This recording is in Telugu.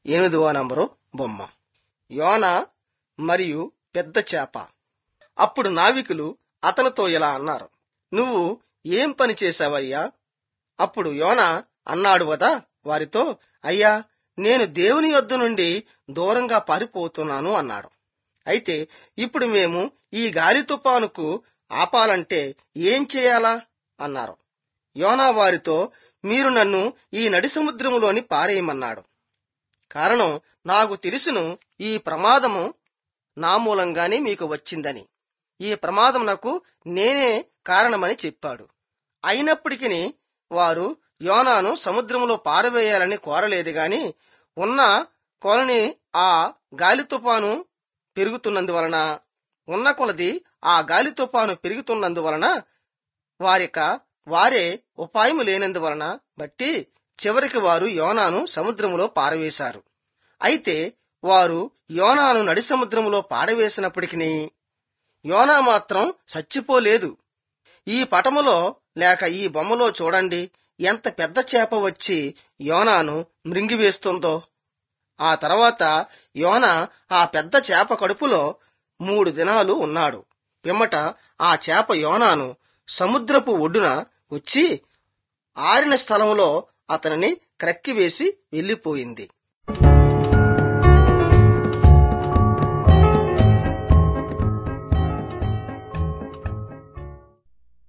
ఎనిమిదవ నంబరు బొమ్మ యోన మరియు పెద్ద చేప అప్పుడు నావికులు అతనితో ఇలా అన్నారు నువ్వు ఏం పని చేశావయ్యా అప్పుడు యోన అన్నాడు వదా వారితో అయ్యా నేను దేవుని యొద్ద నుండి దూరంగా పారిపోతున్నాను అన్నాడు అయితే ఇప్పుడు మేము ఈ గాలి తుపానుకు ఆపాలంటే ఏం చేయాలా అన్నారు యోనా వారితో మీరు నన్ను ఈ నడి సముద్రములోని పారేయమన్నాడు కారణం నాకు తెలుసును ఈ ప్రమాదము నా మూలంగానే మీకు వచ్చిందని ఈ ప్రమాదం నాకు నేనే కారణమని చెప్పాడు అయినప్పటికీ వారు యోనాను సముద్రములో పారవేయాలని కోరలేదు గాని ఉన్న కొలని ఆ గాలి తుపాను పెరుగుతున్నందువలన ఉన్న కొలది ఆ గాలి తుపాను పెరుగుతున్నందువలన వారిక వారే ఉపాయము లేనందువలన బట్టి చివరికి వారు యోనాను సముద్రములో పారవేశారు అయితే వారు యోనాను నడి సముద్రములో పాడవేసినప్పటికీ యోనా మాత్రం చచ్చిపోలేదు ఈ పటములో లేక ఈ బొమ్మలో చూడండి ఎంత పెద్ద చేప వచ్చి యోనాను మృంగివేస్తుందో ఆ తర్వాత యోన ఆ పెద్ద చేప కడుపులో మూడు దినాలు ఉన్నాడు పిమ్మట ఆ చేప యోనాను సముద్రపు ఒడ్డున వచ్చి ఆరిన స్థలంలో అతనిని క్రక్కివేసి వెళ్ళిపోయింది